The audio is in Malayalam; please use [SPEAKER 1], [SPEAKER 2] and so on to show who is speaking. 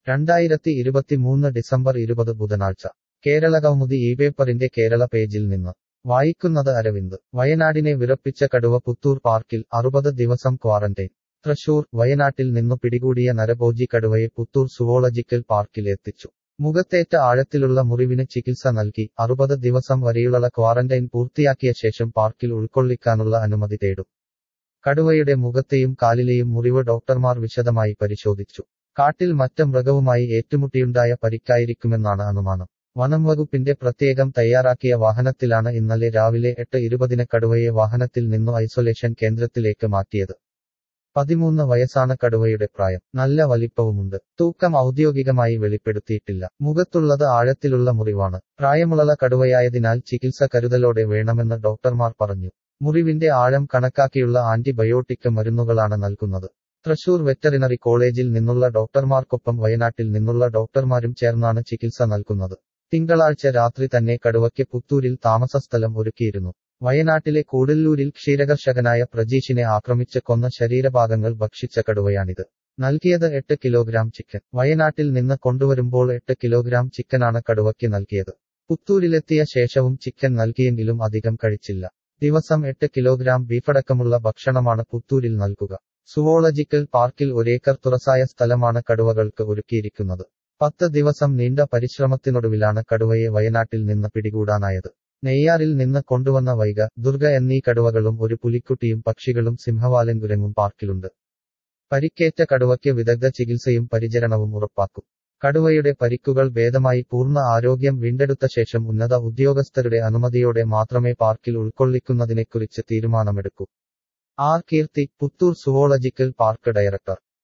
[SPEAKER 1] രണ്ടായിരത്തി ഇരുപത്തിമൂന്ന് ഡിസംബർ ഇരുപത് ബുധനാഴ്ച കേരളകൗമുദി ഈ പേപ്പറിന്റെ കേരള പേജിൽ നിന്ന് വായിക്കുന്നത് അരവിന്ദ് വയനാടിനെ വിറപ്പിച്ച കടുവ പുത്തൂർ പാർക്കിൽ അറുപത് ദിവസം ക്വാറന്റൈൻ തൃശൂർ വയനാട്ടിൽ നിന്നു പിടികൂടിയ നരഭോജി കടുവയെ പുത്തൂർ സുവോളജിക്കൽ പാർക്കിൽ എത്തിച്ചു മുഖത്തേറ്റ ആഴത്തിലുള്ള മുറിവിന് ചികിത്സ നൽകി അറുപത് ദിവസം വരെയുള്ള ക്വാറന്റൈൻ പൂർത്തിയാക്കിയ ശേഷം പാർക്കിൽ ഉൾക്കൊള്ളിക്കാനുള്ള അനുമതി തേടും കടുവയുടെ മുഖത്തെയും കാലിലെയും മുറിവ് ഡോക്ടർമാർ വിശദമായി പരിശോധിച്ചു കാട്ടിൽ മറ്റ് മൃഗവുമായി ഏറ്റുമുട്ടിയുണ്ടായ പരിക്കായിരിക്കുമെന്നാണ് അനുമാനം വനം വകുപ്പിന്റെ പ്രത്യേകം തയ്യാറാക്കിയ വാഹനത്തിലാണ് ഇന്നലെ രാവിലെ എട്ട് ഇരുപതിന് കടുവയെ വാഹനത്തിൽ നിന്നു ഐസൊലേഷൻ കേന്ദ്രത്തിലേക്ക് മാറ്റിയത് പതിമൂന്ന് വയസ്സാണ് കടുവയുടെ പ്രായം നല്ല വലിപ്പവുമുണ്ട് തൂക്കം ഔദ്യോഗികമായി വെളിപ്പെടുത്തിയിട്ടില്ല മുഖത്തുള്ളത് ആഴത്തിലുള്ള മുറിവാണ് പ്രായമുള്ള കടുവയായതിനാൽ ചികിത്സ കരുതലോടെ വേണമെന്ന് ഡോക്ടർമാർ പറഞ്ഞു മുറിവിന്റെ ആഴം കണക്കാക്കിയുള്ള ആന്റിബയോട്ടിക് മരുന്നുകളാണ് നൽകുന്നത് തൃശൂർ വെറ്ററിനറി കോളേജിൽ നിന്നുള്ള ഡോക്ടർമാർക്കൊപ്പം വയനാട്ടിൽ നിന്നുള്ള ഡോക്ടർമാരും ചേർന്നാണ് ചികിത്സ നൽകുന്നത് തിങ്കളാഴ്ച രാത്രി തന്നെ കടുവയ്ക്ക് പുത്തൂരിൽ താമസസ്ഥലം ഒരുക്കിയിരുന്നു വയനാട്ടിലെ കൂടല്ലൂരിൽ ക്ഷീരകർഷകനായ പ്രജീഷിനെ ആക്രമിച്ച് കൊന്ന ശരീരഭാഗങ്ങൾ ഭക്ഷിച്ച കടുവയാണിത് നൽകിയത് എട്ട് കിലോഗ്രാം ചിക്കൻ വയനാട്ടിൽ നിന്ന് കൊണ്ടുവരുമ്പോൾ എട്ട് കിലോഗ്രാം ചിക്കനാണ് കടുവയ്ക്ക് നൽകിയത് പുത്തൂരിലെത്തിയ ശേഷവും ചിക്കൻ നൽകിയെങ്കിലും അധികം കഴിച്ചില്ല ദിവസം എട്ട് കിലോഗ്രാം ബീഫടക്കമുള്ള ഭക്ഷണമാണ് പുത്തൂരിൽ നൽകുക സുവോളജിക്കൽ പാർക്കിൽ ഒരേക്കർ തുറസായ സ്ഥലമാണ് കടുവകൾക്ക് ഒരുക്കിയിരിക്കുന്നത് പത്ത് ദിവസം നീണ്ട പരിശ്രമത്തിനൊടുവിലാണ് കടുവയെ വയനാട്ടിൽ നിന്ന് പിടികൂടാനായത് നെയ്യാറിൽ നിന്ന് കൊണ്ടുവന്ന വൈഗ ദുർഗ എന്നീ കടുവകളും ഒരു പുലിക്കുട്ടിയും പക്ഷികളും സിംഹവാലൻ കുരങ്ങും പാർക്കിലുണ്ട് പരിക്കേറ്റ കടുവയ്ക്ക് വിദഗ്ധ ചികിത്സയും പരിചരണവും ഉറപ്പാക്കും കടുവയുടെ പരിക്കുകൾ ഭേദമായി പൂർണ്ണ ആരോഗ്യം വീണ്ടെടുത്ത ശേഷം ഉന്നത ഉദ്യോഗസ്ഥരുടെ അനുമതിയോടെ മാത്രമേ പാർക്കിൽ ഉൾക്കൊള്ളിക്കുന്നതിനെക്കുറിച്ച് തീരുമാനമെടുക്കൂ R Keerthi Puthur zoological park director